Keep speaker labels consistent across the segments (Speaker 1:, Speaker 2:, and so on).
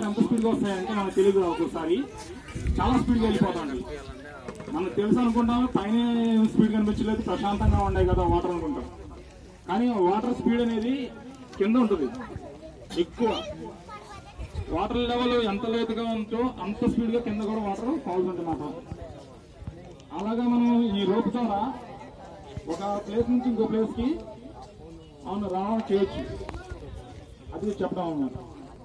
Speaker 1: ఎంత స్పీడ్గా వస్తాయంటే మనకు తెలియదు ఒక్కోసారి చాలా స్పీడ్గా వెళ్ళిపోతాయి మనకు తెలుసు అనుకుంటాం పైన స్పీడ్ కనిపించలేదు ప్రశాంతంగా ఉన్నాయి కదా వాటర్ అనుకుంటాం కానీ వాటర్ స్పీడ్ అనేది కింద ఉంటుంది ఎక్కువ వాటర్ లెవెల్ ఎంత లోతుగా ఉందో అంత స్పీడ్ గా కింద కూడా వాటర్ ఫాల్స్ ఉంటుంది అలాగా మనం ఈ రోప్ ద్వారా ఒక ప్లేస్ నుంచి ఇంకో ప్లేస్ కి అవును రావడం చేయొచ్చు అది చెప్పడం అన్నమాట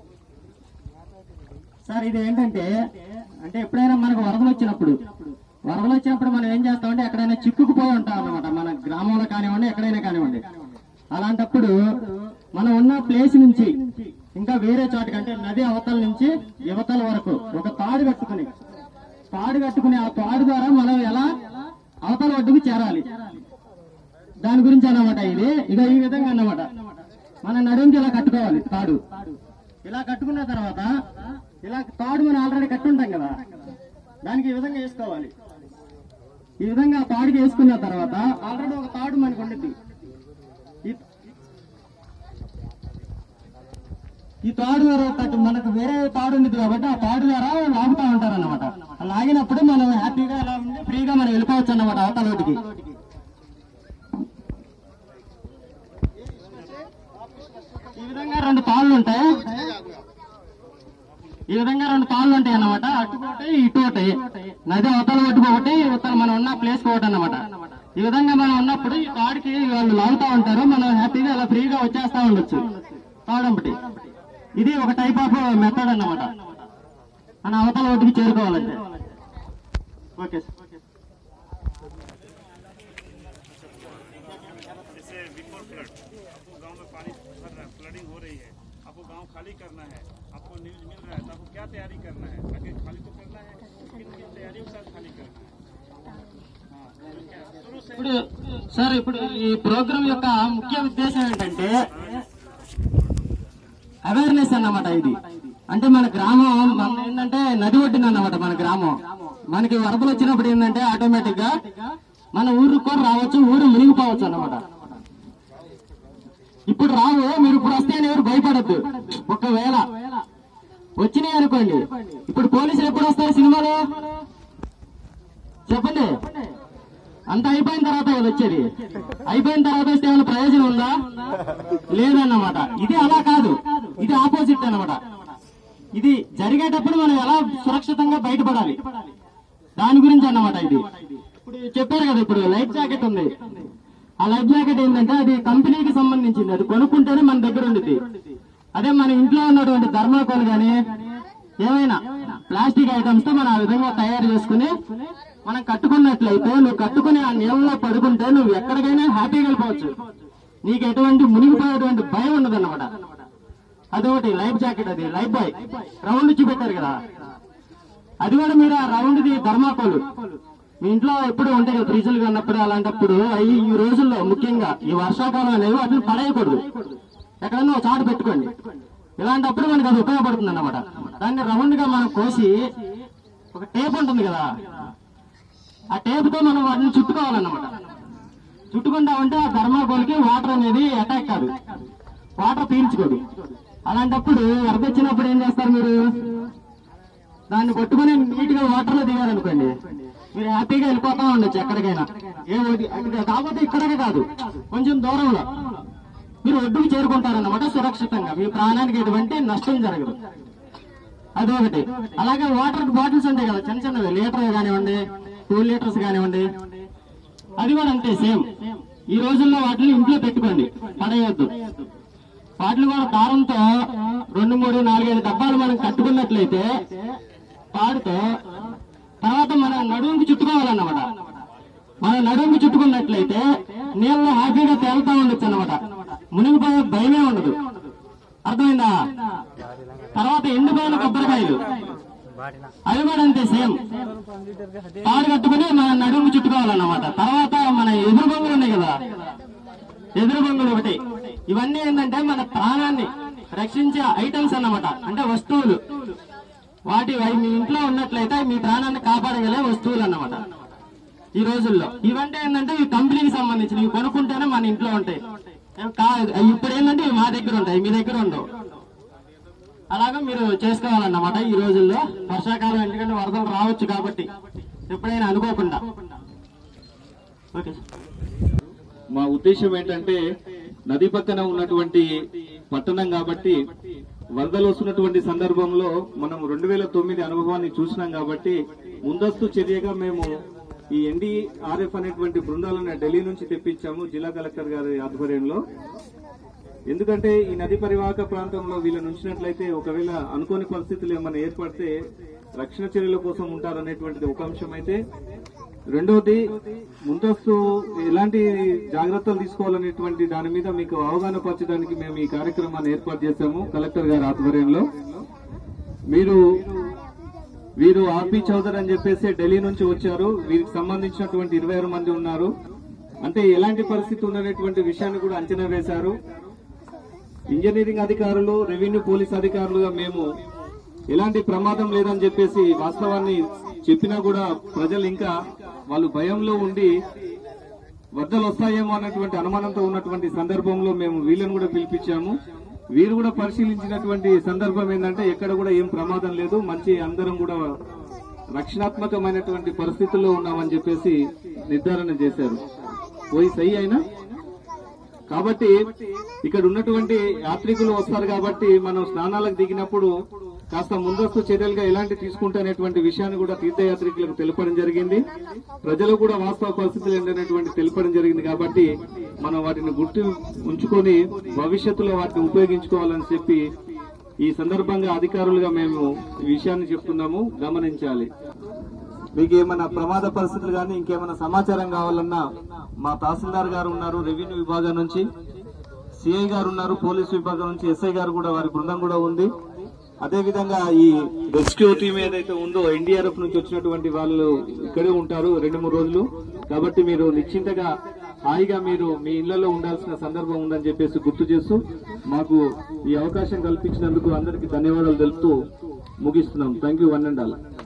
Speaker 2: సార్ ఇది ఏంటంటే అంటే ఎప్పుడైనా మనకు వరదలు వచ్చినప్పుడు వరదలు వచ్చినప్పుడు మనం ఏం చేస్తామంటే ఎక్కడైనా చిక్కుకుపోయి ఉంటాం అన్నమాట మన గ్రామంలో కానివ్వండి ఎక్కడైనా కానివ్వండి అలాంటప్పుడు మనం ఉన్న ప్లేస్ నుంచి ఇంకా వేరే చోటకి అంటే నది అవతల నుంచి యువతల వరకు ఒక తాడు కట్టుకుని తాడు కట్టుకుని ఆ తాడు ద్వారా మనం ఎలా అవతల ఒడ్డుకు చేరాలి దాని గురించి అన్నమాట ఇది ఇక ఈ విధంగా అన్నమాట మన నడుంకి ఇలా కట్టుకోవాలి తాడు ఇలా కట్టుకున్న తర్వాత ఇలా తాడు మనం ఆల్రెడీ కట్టుంటాం కదా దానికి ఈ విధంగా వేసుకోవాలి ఈ విధంగా ఆ తాడుకి వేసుకున్న తర్వాత ఆల్రెడీ ఒక తాడు మనకు ఉండిద్ది ఈ- ఈ తాడు ద్వారా ఒకటి మనకు వేరే తాడు ఉంది కాబట్టి ఆ తాడు ద్వారా లాగుతా ఉంటారు అనమాట లాగినప్పుడు మనం హ్యాపీగా ఇలా ఉండి ఫ్రీగా మనం వెళ్ళిపోవచ్చు అన్నమాట అవతల ఒకటికి ఈ విధంగా రెండు తాళ్ళు ఉంటాయి ఈ విధంగా రెండు తాళ్ళు ఉంటాయి అన్నమాట అటు ఒకటి ఇటు ఒకటి నది అవతల ఒడ్డుకు ఒకటి ఇవతల మనం ఉన్న ప్లేస్ ఒకటి అన్నమాట ఈ విధంగా మనం ఉన్నప్పుడు ఈ తాడుకి వాళ్ళు లాగుతా ఉంటారు మనం హ్యాపీగా అలా ఫ్రీగా వచ్చేస్తా ఉండొచ్చు తాడంపటి ఇది ఒక టైప్ ఆఫ్ మెథడ్ అన్నమాట మన అవతల ఒడ్డుకి చేరుకోవాలంటే ఓకే సార్
Speaker 3: जैसे बिफोर फ्लड आपको गांव में पानी भर रहा है फ्लडिंग हो रही है आपको गांव खाली करना है आपको न्यूज मिल रहा है तो आपको क्या तैयारी करना है आगे खाली तो करना है किन किन तैयारियों के साथ खाली करना है हाँ, तो क्या शुरू से
Speaker 2: ఇప్పుడు సార్ ఇప్పుడు ఈ ప్రోగ్రామ్ యొక్క ముఖ్య ఉద్దేశం ఏంటంటే అవేర్నెస్ అన్నమాట ఇది అంటే మన గ్రామం మన ఏంటంటే నది ఒడ్డున అన్నమాట మన గ్రామం మనకి వరదలు వచ్చినప్పుడు ఏంటంటే ఆటోమేటిక్ గా మన ఊరు కూడా రావచ్చు ఊరు మునిగిపోవచ్చు అన్నమాట ఇప్పుడు రావు మీరు ఇప్పుడు వస్తే అని ఎవరు భయపడద్దు ఒకవేళ వచ్చినాయి అనుకోండి ఇప్పుడు పోలీసులు ఎప్పుడు వస్తారు సినిమాలో చెప్పండి అంత అయిపోయిన తర్వాత కదా వచ్చేది అయిపోయిన తర్వాత వస్తే ఏమైనా ప్రయోజనం ఉందా లేదన్నమాట ఇది అలా కాదు ఇది ఆపోజిట్ అన్నమాట ఇది జరిగేటప్పుడు మనం ఎలా సురక్షితంగా బయటపడాలి దాని గురించి అన్నమాట ఇది ఇప్పుడు చెప్పారు కదా ఇప్పుడు లైఫ్ జాకెట్ ఉంది ఆ లైఫ్ జాకెట్ ఏంటంటే అది కంపెనీకి సంబంధించింది అది కొనుక్కుంటేనే మన దగ్గర ఉండిద్ది అదే మన ఇంట్లో ఉన్నటువంటి ధర్మాకోల్ గాని ఏమైనా ప్లాస్టిక్ ఐటమ్స్ తో మనం ఆ విధంగా తయారు చేసుకుని మనం కట్టుకున్నట్లయితే నువ్వు కట్టుకుని ఆ నీళ్ళలో పడుకుంటే నువ్వు ఎక్కడికైనా హ్యాపీగా వెళ్ళిపోవచ్చు నీకు ఎటువంటి మునిగిపోయేటువంటి భయం ఉండదు అనమాట అదొకటి లైఫ్ జాకెట్ అది లైఫ్ బాయ్ రౌండ్ చూపెట్టారు కదా అది కూడా మీరు ఆ రౌండ్ ది ధర్మాకోలు మీ ఇంట్లో ఎప్పుడు ఉంటాయి కదా ఫ్రిడ్జ్లు ఉన్నప్పుడు అలాంటప్పుడు అవి ఈ రోజుల్లో ముఖ్యంగా ఈ వర్షాకాలం అనేవి వాటిని పడేయకూడదు ఎక్కడన్నా ఒక చాటు పెట్టుకోండి ఇలాంటప్పుడు మనకి అది ఉపయోగపడుతుంది అన్నమాట దాన్ని రౌండ్ గా మనం కోసి ఒక టేప్ ఉంటుంది కదా ఆ టేప్ తో మనం వాటిని చుట్టుకోవాలన్నమాట చుట్టుకుంటా ఉంటే ఆ థర్మాకోల్కి వాటర్ అనేది అటాక్ కాదు వాటర్ పీల్చుకోదు అలాంటప్పుడు వరద వచ్చినప్పుడు ఏం చేస్తారు మీరు దాన్ని కొట్టుకుని నీట్ గా వాటర్ లో దిగారనుకోండి మీరు హ్యాపీగా వెళ్ళిపోతా ఉండొచ్చు ఎక్కడికైనా ఏ ఒడ్డు- అక్కడ కాకపోతే ఇక్కడికే కాదు కొంచెం దూరంలో మీరు ఒడ్డుకు చేరుకుంటారన్నమాట సురక్షితంగా మీ ప్రాణానికి ఎటువంటి నష్టం జరగదు అదొకటి అలాగే వాటర్ బాటిల్స్ ఉంటాయి కదా చిన్న చిన్నవి లీటర్ కానివ్వండి టూ లీటర్స్ కానివ్వండి అది కూడా అంతే సేమ్ ఈ రోజుల్లో వాటిని ఇంట్లో పెట్టుకోండి పడేయొద్దు వాటిని కూడా దారంతో రెండు మూడు నాలుగైదు డబ్బాలు మనం కట్టుకున్నట్లయితే తాడుతో తర్వాత మన నడుముకి చుట్టుకోవాలన్నమాట మన నడుముకి చుట్టుకున్నట్లయితే నీళ్ళలో హ్యాపీగా తేలుతా ఉండొచ్చు అన్నమాట మునిగిపోయే భయమే ఉండదు అర్థమైందా తర్వాత ఎండిపోయిన కొబ్బరికాయలు అవి కూడా అంతే సేమ్ తాడు కట్టుకుని మన నడుము చుట్టుకోవాలన్నమాట తర్వాత మన ఎదురు బొంగులు ఉన్నాయి కదా ఎదురు బొంగులు ఒకటి ఇవన్నీ ఏంటంటే మన ప్రాణాన్ని రక్షించే ఐటమ్స్ అన్నమాట అంటే వస్తువులు వాటి అవి మీ ఇంట్లో ఉన్నట్లయితే అవి మీ ప్రాణాన్ని కాపాడగలే వస్తువులు అన్నమాట ఈ రోజుల్లో ఇవంటే ఏంటంటే ఈ కంపెనీకి సంబంధించినవి ఇవి కొనుక్కుంటేనే మన ఇంట్లో ఉంటాయి కా- ఇప్పుడు ఏంటంటే ఇవి మా దగ్గర ఉంటాయి మీ దగ్గర ఉండవు అలాగా మీరు చేసుకోవాలన్నమాట ఈ రోజుల్లో వర్షాకాలం ఎందుకంటే వరదలు రావచ్చు కాబట్టి ఎప్పుడైనా అనుకోకుండా ఓకే సార్
Speaker 4: మా ఉద్దేశం ఏంటంటే నది పక్కన ఉన్నటువంటి పట్టణం కాబట్టి వరదలు వస్తున్నటువంటి సందర్భంలో మనం రెండు వేల తొమ్మిది అనుభవాన్ని చూసినాం కాబట్టి ముందస్తు చర్యగా మేము ఈ ఎన్డీఆర్ఎఫ్ అనేటువంటి బృందాలను ఢిల్లీ నుంచి తెప్పించాము జిల్లా కలెక్టర్ గారి ఆధ్వర్యంలో ఎందుకంటే ఈ నది పరివాహక ప్రాంతంలో వీళ్ళని ఉంచినట్లయితే ఒకవేళ అనుకోని పరిస్థితులు ఏమైనా ఏర్పడితే రక్షణ చర్యల కోసం ఉంటారనేటువంటిది ఒక అంశం అయితే రెండవది ముందస్తు ఎలాంటి జాగ్రత్తలు తీసుకోవాలనేటువంటి దాని మీద మీకు అవగాహన పరచడానికి మేము ఈ కార్యక్రమాన్ని ఏర్పాటు చేశాము కలెక్టర్ గారి ఆధ్వర్యంలో మీరు వీరు ఆర్పి చౌదరి అని చెప్పేసి ఢిల్లీ నుంచి వచ్చారు వీరికి సంబంధించినటువంటి ఇరవై ఆరు మంది ఉన్నారు అంటే ఎలాంటి పరిస్థితి ఉందనేటువంటి విషయాన్ని కూడా అంచనా వేశారు ఇంజనీరింగ్ అధికారులు రెవెన్యూ పోలీస్ అధికారులుగా మేము ఎలాంటి ప్రమాదం లేదని చెప్పేసి వాస్తవాన్ని చెప్పినా కూడా ప్రజలు ఇంకా వాళ్ళు భయంలో ఉండి వరదలు వస్తాయేమో అన్నటువంటి అనుమానంతో ఉన్నటువంటి సందర్భంలో మేము వీళ్ళని కూడా పిలిపించాము వీరు కూడా పరిశీలించినటువంటి సందర్భం ఏంటంటే ఎక్కడ కూడా ఏం ప్రమాదం లేదు మంచి అందరం కూడా రక్షణాత్మకమైనటువంటి పరిస్థితుల్లో ఉన్నామని చెప్పేసి నిర్ధారణ చేశారు పోయి సై అయినా కాబట్టి ఇక్కడ ఉన్నటువంటి యాత్రికులు వస్తారు కాబట్టి మనం స్నానాలకు దిగినప్పుడు కాస్త ముందస్తు చర్యలుగా ఎలాంటి తీసుకుంటానేటువంటి విషయాన్ని కూడా తీర్థయాత్రికులకు తెలపడం జరిగింది ప్రజలు కూడా వాస్తవ పరిస్థితులు ఏంటనేటువంటి తెలపడం జరిగింది కాబట్టి మనం వాటిని గుర్తు ఉంచుకొని భవిష్యత్తులో వాటిని ఉపయోగించుకోవాలని చెప్పి ఈ సందర్భంగా అధికారులుగా మేము ఈ విషయాన్ని చెప్తున్నాము గమనించాలి మీకు ఏమైనా ప్రమాద పరిస్థితులు కానీ ఇంకేమైనా సమాచారం కావాలన్నా మా తహసీల్దార్ గారు ఉన్నారు రెవెన్యూ విభాగం నుంచి సిఐ గారు ఉన్నారు పోలీస్ విభాగం నుంచి ఎస్ఐ గారు కూడా వారి బృందం కూడా ఉంది అదే విధంగా ఈ రెస్క్యూ టీం ఏదైతే ఉందో ఎన్డీఆర్ఎఫ్ నుంచి వచ్చినటువంటి వాళ్ళు ఇక్కడే ఉంటారు రెండు మూడు రోజులు కాబట్టి మీరు నిశ్చింతగా హాయిగా మీరు మీ ఇళ్లలో ఉండాల్సిన సందర్భం ఉందని చెప్పేసి గుర్తు చేస్తూ మాకు ఈ అవకాశం కల్పించినందుకు అందరికీ ధన్యవాదాలు తెలుపుతూ ముగిస్తున్నాం thank you one and all